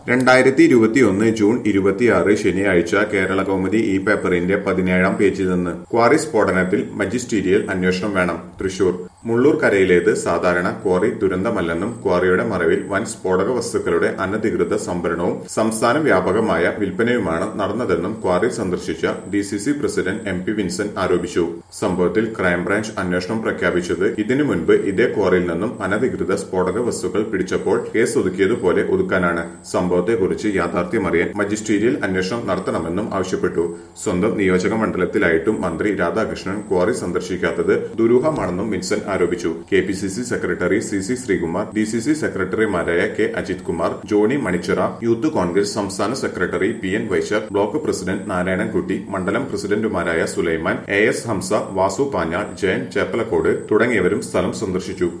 രണ്ടായിരത്തി ഇരുപത്തിയൊന്ന് ജൂൺ ഇരുപത്തിയാറ് ശനിയാഴ്ച കേരള കൗമുദി ഈ പേപ്പറിന്റെ പതിനേഴാം പേജിൽ നിന്ന് ക്വാറി സ്ഫോടനത്തിൽ മജിസ്റ്റീരിയൽ അന്വേഷണം വേണം തൃശൂർ മുള്ളൂർ കരയിലേത് സാധാരണ ക്വാറി ദുരന്തമല്ലെന്നും ക്വാറിയുടെ മറവിൽ വൻ സ്ഫോടക വസ്തുക്കളുടെ അനധികൃത സംഭരണവും സംസ്ഥാന വ്യാപകമായ വിൽപ്പനയുമാണ് നടന്നതെന്നും ക്വാറി സന്ദർശിച്ച D C C president M P Vincent ആരോപിച്ചു സംഭവത്തിൽ ക്രൈംബ്രാഞ്ച് അന്വേഷണം പ്രഖ്യാപിച്ചത് ഇതിനു മുൻപ് ഇതേ ക്വാറിയിൽ നിന്നും അനധികൃത സ്ഫോടക വസ്തുക്കൾ പിടിച്ചപ്പോൾ കേസ് ഒതുക്കിയതുപോലെ ഒതുക്കാനാണ് സംഭവത്തെക്കുറിച്ച് യാഥാർത്ഥ്യമറിയാൻ മജിസ്റ്റീരിയൽ അന്വേഷണം നടത്തണമെന്നും ആവശ്യപ്പെട്ടു സ്വന്തം നിയോജക മണ്ഡലത്തിലായിട്ടും മന്ത്രി രാധാകൃഷ്ണൻ ക്വാറി സന്ദർശിക്കാത്തത് ദുരൂഹമാണെന്നും വിൻസെന്റ് ആരോപിച്ചു K P C C secretary C C Sreekumar D C C സെക്രട്ടറിമാരായ കെ അജിത് കുമാർ ജോണി മണിച്ചിറ യൂത്ത് കോൺഗ്രസ് സംസ്ഥാന secretary P N Vaishar block president Narayanankutty മണ്ഡലം പ്രസിഡന്റുമാരായ സുലൈമാൻ എ എസ് ഹംസ വാസു പാഞ്ഞാൾ ജയൻ ചേപ്പലക്കോട് തുടങ്ങിയവരും സ്ഥലം സന്ദർശിച്ചു